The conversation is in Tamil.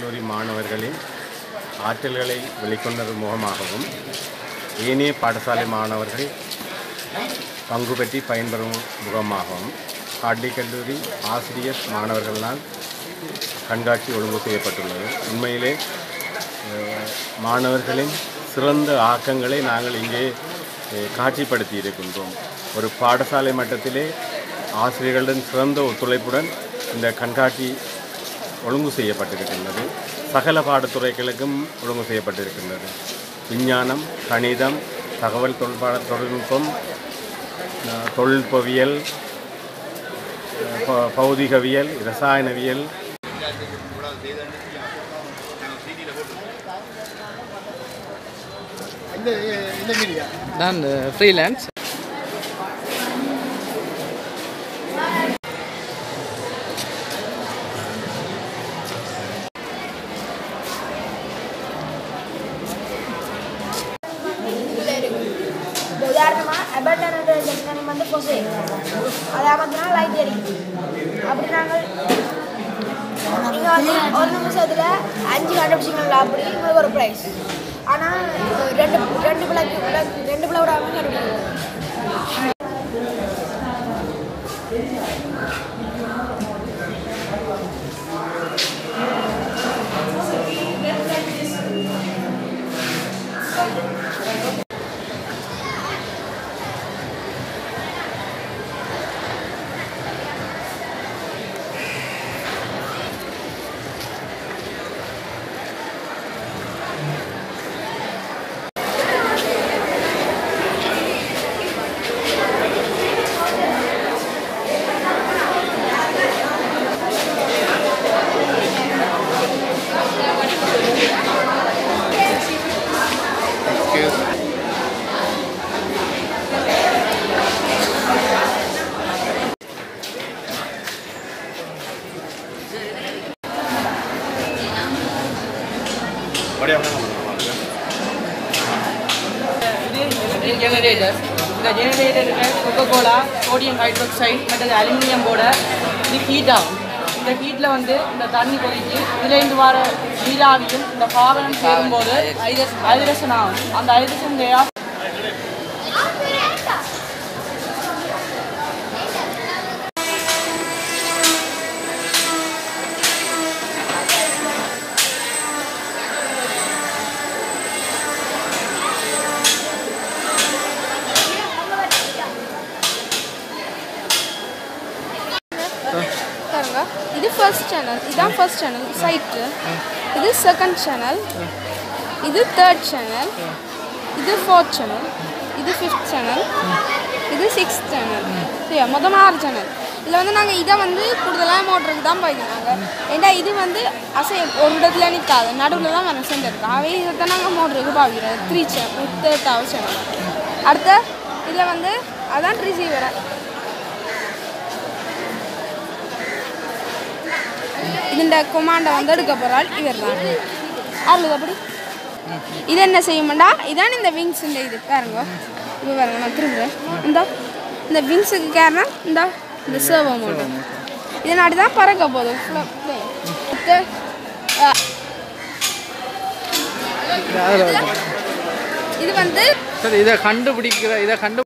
கல்லூரி மாணவர்களின் ஆற்றல்களை வெளிக்கொண்டது முகமாகவும் ஏனைய பாடசாலை மாணவர்கள் பங்கு பெற்றி பயன்பெறும் முகமாகவும் காட்லி கல்லூரி ஆசிரியர் மாணவர்களால் கண்காட்சி ஒழுங்கு செய்யப்பட்டுள்ளது உண்மையிலே அஹ், மாணவர்களின் சிறந்த ஆக்கங்களை நாங்கள் இங்கே அஹ், காட்சிப்படுத்தி இருக்கின்றோம் ஒரு பாடசாலை மட்டத்திலே ஆசிரியர்களுடன் சிறந்த ஒத்துழைப்புடன் இந்த கண்காட்சி ஒழுங்கு செய்யப்பட்டிருக்கின்றது சகல பாடத்துறைகளுக்கும் ஒழுங்கு செய்யப்பட்டிருக்கின்றது விஞ்ஞானம் கணிதம் தகவல் தொழில்பாட தொழில்நுட்பம் அஹ், தொழில்நுட்பவியல் அஹ், ப- பௌதிகவியல் இரசாயனவியல் இந்த இந்த மீடியா நான் ஃப்ரீலான்ஸ் இப்போ உதாரணமாக அபர்டனோட ஜென்கனம் வந்து கொசு அதை அமர்த்தினா லைட் எரியுது அப்படி நாங்கள் நீங்கள் வந்து ஒரு நிமிஷத்தில் அஞ்சு கண்டுபிடிச்சிங்களா அப்படி உங்களுக்கு ஒரு ப்ரைஸ் ஆனால் ரெண்டு ரெண்டு பிள்ளைக்கு ரெண்டு பிள்ளை விடாமல் கண்டுபிடிக்கணும் இது ஜெனரேட்டர் இந்த ஜெனரேட்டருக்கு கொக்கோ கோலா சோடியம் ஹைட்ரோக்சைடு மற்றது அலுமினியம் போட இது ஹீட் ஆகும் இந்த ஹீட்டில் வந்து இந்த தண்ணி கொதிச்சு இதுலேருந்து வர நீராவியும் இந்த பாகனம் சேரும்போது ஐதரசன் ஆகும் அந்த ஐதரசன் பாருங்க இது ஃபர்ஸ்ட் சேனல் இதுதான் ஃபர்ஸ்ட் சேனல் சைட்டு இது செகண்ட் சேனல் இது தேர்ட் சேனல் இது ஃபோர்த் சேனல் இது ஃபிஃப்த் சேனல் இது சிக்ஸ்த் சேனல் சரியா மொத்தம் ஆறு சேனல் இதில் வந்து நாங்கள் இதை வந்து கூடுதலாக மோட்டருக்கு தான் பாய்க்கிறாங்க ஏன்னா இது வந்து அசை ஒரு இடத்துல நிற்காது நடுவில் தான் வேறு சேர்ந்து இருக்கு ஆகவே இதை தான் நாங்கள் மோட்டருக்கு பாவிக்கிறோம் த்ரீ சேனல் தேர்ட்டாவது சேனல் அடுத்த இதில் வந்து அதான் ரிசீவரை ഇതിൻ്റെ കൊമാണ്ട வந்து எடுக்க போகிறாள் இவர் தான் அருள் அப்படி இது என்ன செய்யுமாண்டா இதான் இந்த விங்ஸுன்ற இது பாருங்க இப்போ பாருங்க நான் திரும்புகிறேன் இந்த இந்த விங்ஸுக்கு காரணம் இந்த இந்த சேவை மட்டும் இதனாடி தான் பறக்க போதும் Fla- plane. அடுத்து, ஆ, இது வந்து சரி இதை கண்டுபிடிக்கிற இதை கண்டு